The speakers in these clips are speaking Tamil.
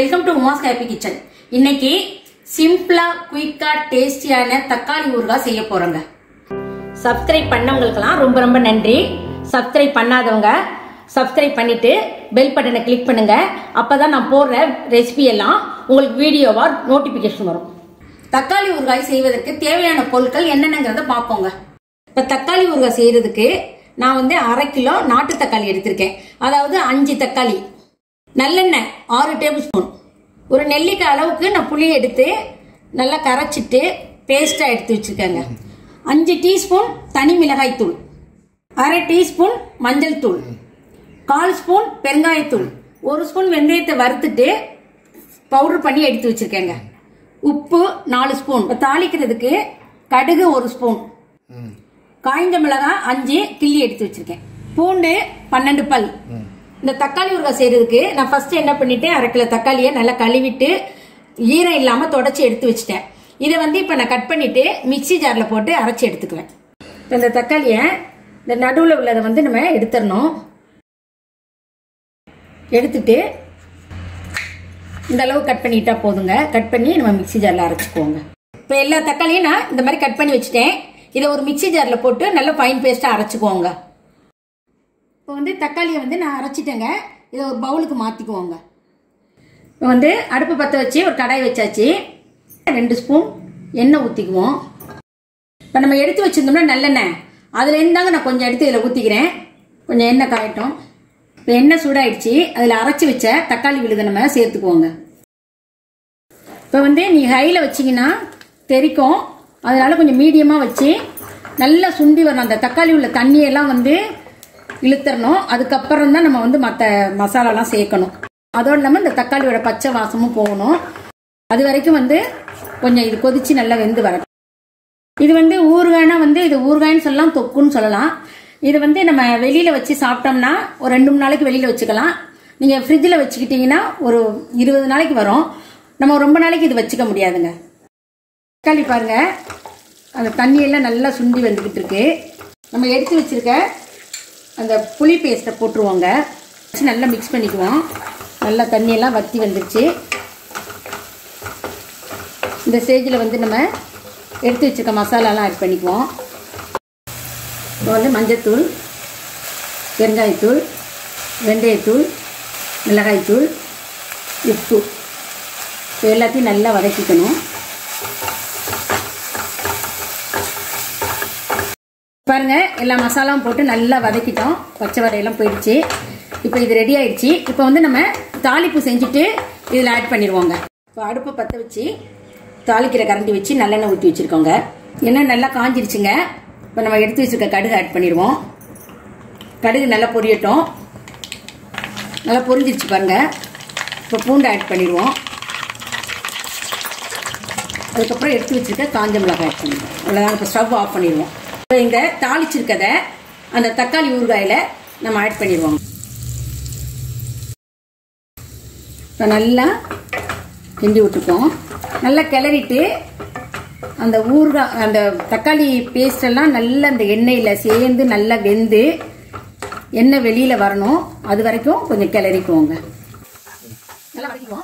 welcome to Uma's happy kitchen இன்னைக்கு சிம்பிளா குயிக்கா டேஸ்டியான தக்காளி ஊறுகாய் செய்ய போறோங்க சப்ஸ்கிரைப் பண்ணவங்களுக்கெல்லாம் ரொம்ப ரொம்ப நன்றி சப்ஸ்கிரைப் பண்ணாதவங்க சப்ஸ்கிரைப் பண்ணிட்டு பெல் பட்டனை கிளிக் பண்ணுங்க அப்பதான் நான் போடுற ரெசிபி எல்லாம் உங்களுக்கு வீடியோவா நோட்டிபிகேஷன் வரும் தக்காளி ஊறுகாய் செய்வதற்கு தேவையான பொருட்கள் என்னென்னங்கிறத பார்ப்போங்க இப்போ தக்காளி ஊறுகாய் செய்யறதுக்கு நான் வந்து அரை கிலோ நாட்டு தக்காளி எடுத்திருக்கேன் அதாவது அஞ்சு தக்காளி நல்லெண்ணெய் ஆறு டேபிள் ஸ்பூன் ஒரு நெல்லிக்காய் அளவுக்கு நான் புளி எடுத்து நல்லா கரைச்சிட்டு பேஸ்ட்டாக எடுத்து வச்சுருக்கேங்க அஞ்சு டீஸ்பூன் தனி மிளகாய் தூள் அரை டீஸ்பூன் மஞ்சள் தூள் கால் ஸ்பூன் பெருங்காயத்தூள் ஒரு ஸ்பூன் வெந்தயத்தை வறுத்துட்டு பவுடர் பண்ணி எடுத்து வச்சிருக்கேங்க உப்பு நாலு ஸ்பூன் இப்ப தாளிக்கிறதுக்கு கடுகு ஒரு ஸ்பூன் காய்ந்த மிளகாய் அஞ்சு கிள்ளி எடுத்து வச்சிருக்கேன் பூண்டு பன்னெண்டு பல் இந்த தக்காளி ஊறுகாய் செய்யறதுக்கு நான் ஃபர்ஸ்ட் என்ன பண்ணிட்டேன் அரை கிலோ தக்காளியை நல்லா கழுவிட்டு ஈரம் இல்லாம தொடச்சி எடுத்து வச்சிட்டேன் இதை வந்து இப்ப நான் கட் பண்ணிட்டு மிக்ஸி ஜார்ல போட்டு அரைச்சி எடுத்துக்குவேன் இப்ப இந்த தக்காளியை இந்த நடுவில் உள்ளதை வந்து நம்ம எடுத்துடணும் எடுத்துட்டு இந்த அளவு கட் பண்ணிட்டா போதுங்க கட் பண்ணி நம்ம மிக்ஸி ஜார்ல அரைச்சிக்குவோங்க இப்போ எல்லா தக்காளியும் நான் இந்த மாதிரி கட் பண்ணி வச்சுட்டேன் இதை ஒரு மிக்ஸி ஜார்ல போட்டு நல்லா ஃபைன் பேஸ்டா அரைச்சிக்குவோங்க இப்போ வந்து தக்காளியை வந்து நான் அரைச்சிட்டேங்க இதை ஒரு பவுலுக்கு மாற்றிக்குவோங்க இப்போ வந்து அடுப்பு பற்ற வச்சு ஒரு கடாய் வச்சாச்சு ரெண்டு ஸ்பூன் எண்ணெய் ஊற்றிக்குவோம் இப்போ நம்ம எடுத்து வச்சிருந்தோம்னா நல்லெண்ணெய் அதில் இருந்தாங்க நான் கொஞ்சம் எடுத்து இதில் ஊற்றிக்கிறேன் கொஞ்சம் எண்ணெய் காயட்டும் இப்போ எண்ணெய் சூடாயிடுச்சு அதில் அரைச்சி வச்ச தக்காளி விழுதை நம்ம சேர்த்துக்குவோங்க இப்போ வந்து நீ ஹையில் வச்சிங்கன்னா தெரிக்கும் அதனால கொஞ்சம் மீடியமாக வச்சு நல்லா சுண்டி வரணும் அந்த தக்காளி உள்ள தண்ணியெல்லாம் வந்து இழுத்துறணும் அதுக்கப்புறம் தான் நம்ம வந்து மற்ற மசாலாலாம் சேர்க்கணும் அதோடு இல்லாமல் இந்த தக்காளியோட பச்சை வாசமும் போகணும் அது வரைக்கும் வந்து கொஞ்சம் இது கொதிச்சு நல்லா வெந்து வரட்டும் இது வந்து ஊறுகாய்னா வந்து இது ஊறுகாய்னு சொல்லலாம் தொக்குன்னு சொல்லலாம் இது வந்து நம்ம வெளியில வச்சு சாப்பிட்டோம்னா ஒரு ரெண்டு மூணு நாளைக்கு வெளியில வச்சுக்கலாம் நீங்க ஃப்ரிட்ஜில் வச்சுக்கிட்டீங்கன்னா ஒரு இருபது நாளைக்கு வரும் நம்ம ரொம்ப நாளைக்கு இது வச்சுக்க முடியாதுங்க தக்காளி பாருங்க அந்த தண்ணியெல்லாம் நல்லா சுண்டி வந்துக்கிட்டு இருக்கு நம்ம எடுத்து வச்சிருக்க அந்த புளி பேஸ்ட்டை போட்டுருவோங்க வச்சு நல்லா மிக்ஸ் பண்ணிக்குவோம் நல்லா தண்ணியெல்லாம் வத்தி வந்துருச்சு இந்த ஸ்டேஜில் வந்து நம்ம எடுத்து வச்சிருக்க மசாலாலாம் ஆட் பண்ணிக்குவோம் இப்போ வந்து மஞ்சத்தூள் பெருங்காயத்தூள் வெந்தயத்தூள் மிளகாய்த்தூள் உப்பு இப்போ எல்லாத்தையும் நல்லா வதக்கிக்கணும் பாருங்க எல்லா மசாலாவும் போட்டு நல்லா வதக்கிட்டோம் பச்சை வடையெல்லாம் போயிடுச்சு இப்போ இது ரெடி ஆயிடுச்சு இப்போ வந்து நம்ம தாளிப்பு செஞ்சுட்டு இதில் ஆட் பண்ணிடுவோங்க இப்போ அடுப்பை பற்ற வச்சு தாளிக்கிற கரண்டி வச்சு நல்லெண்ணெய் ஊற்றி வச்சுருக்கோங்க எண்ணெய் நல்லா காஞ்சிருச்சுங்க இப்போ நம்ம எடுத்து வச்சுருக்க கடுகு ஆட் பண்ணிடுவோம் கடுகு நல்லா பொரியட்டும் நல்லா பொரிஞ்சிருச்சு பாருங்க இப்போ பூண்டு ஆட் பண்ணிடுவோம் அதுக்கப்புறம் எடுத்து வச்சுருக்க காஞ்ச மிளகாய் ஆட் பண்ணிடுவோம் அவ்வளோதான் இப்போ ஸ்டவ் ஆஃப் பண்ணிடுவோம் இப்போ இந்த தாளிச்சிருக்கதை அந்த தக்காளி ஊறுகாயில் நம்ம ஆட் பண்ணிடுவோம் இப்போ நல்லா கிண்டி விட்டுருக்கோம் நல்லா கிளறிட்டு அந்த ஊறுகாய் அந்த தக்காளி பேஸ்ட் எல்லாம் நல்லா அந்த எண்ணெயில் சேர்ந்து நல்லா வெந்து எண்ணெய் வெளியில் வரணும் அது வரைக்கும் கொஞ்சம் கிளறிக்குவோங்க நல்லா வதக்கிக்குவோம்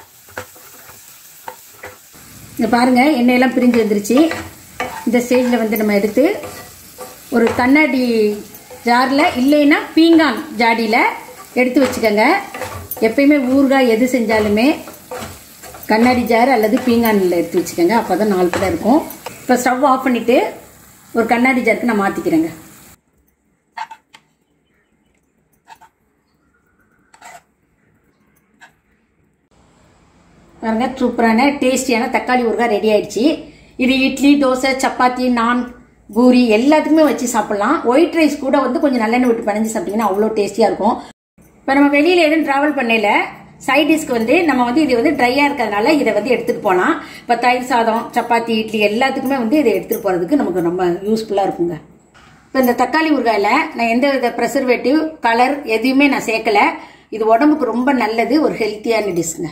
இங்கே பாருங்க எண்ணெயெல்லாம் பிரிஞ்சு வந்துருச்சு இந்த ஸ்டேஜில் வந்து நம்ம எடுத்து ஒரு கண்ணாடி ஜாரில் இல்லைன்னா பீங்கான் ஜாடியில் எடுத்து வச்சுக்கோங்க எப்பயுமே ஊறுகாய் எது செஞ்சாலுமே கண்ணாடி ஜார் அல்லது பீங்கானில் எடுத்து வச்சுக்கோங்க அப்போ தான் நாலு கூட இருக்கும் இப்போ ஸ்டவ் ஆஃப் பண்ணிவிட்டு ஒரு கண்ணாடி ஜாருக்கு நான் மாற்றிக்கிறேங்க பாருங்க சூப்பரான டேஸ்டியான தக்காளி ஊறுகாய் ரெடி ஆயிடுச்சு இது இட்லி தோசை சப்பாத்தி நான் பூரி எல்லாத்துக்குமே வச்சு சாப்பிடலாம் ஒயிட் ரைஸ் கூட வந்து கொஞ்சம் நல்லெண்ணெய் விட்டு பனைஞ்சு சாப்பிட்டீங்கன்னா அவ்வளோ டேஸ்டியாக இருக்கும் இப்போ நம்ம வெளியில் எதுவும் ட்ராவல் பண்ணல சைட் டிஷ்க்கு வந்து நம்ம வந்து இது வந்து ட்ரையாக இருக்கிறதுனால இதை வந்து எடுத்துகிட்டு போகலாம் இப்போ தயிர் சாதம் சப்பாத்தி இட்லி எல்லாத்துக்குமே வந்து இதை எடுத்துகிட்டு போகிறதுக்கு நமக்கு ரொம்ப யூஸ்ஃபுல்லாக இருக்குங்க இப்போ இந்த தக்காளி ஊறுகாயில் நான் எந்த வித ப்ரெசர்வேட்டிவ் கலர் எதுவுமே நான் சேர்க்கல இது உடம்புக்கு ரொம்ப நல்லது ஒரு ஹெல்த்தியான டிஷ்ங்க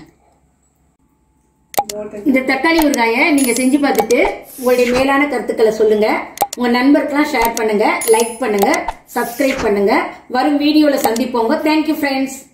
இந்த தக்காளி ஊறுகாயை நீங்க செஞ்சு பார்த்துட்டு உங்களுடைய மேலான கருத்துக்களை சொல்லுங்க உங்க நண்பருக்கெல்லாம் ஷேர் பண்ணுங்க லைக் பண்ணுங்க சப்ஸ்கிரைப் பண்ணுங்க வரும் வீடியோல சந்திப்போங்க தேங்க்யூ ஃப்ரெண்ட்ஸ்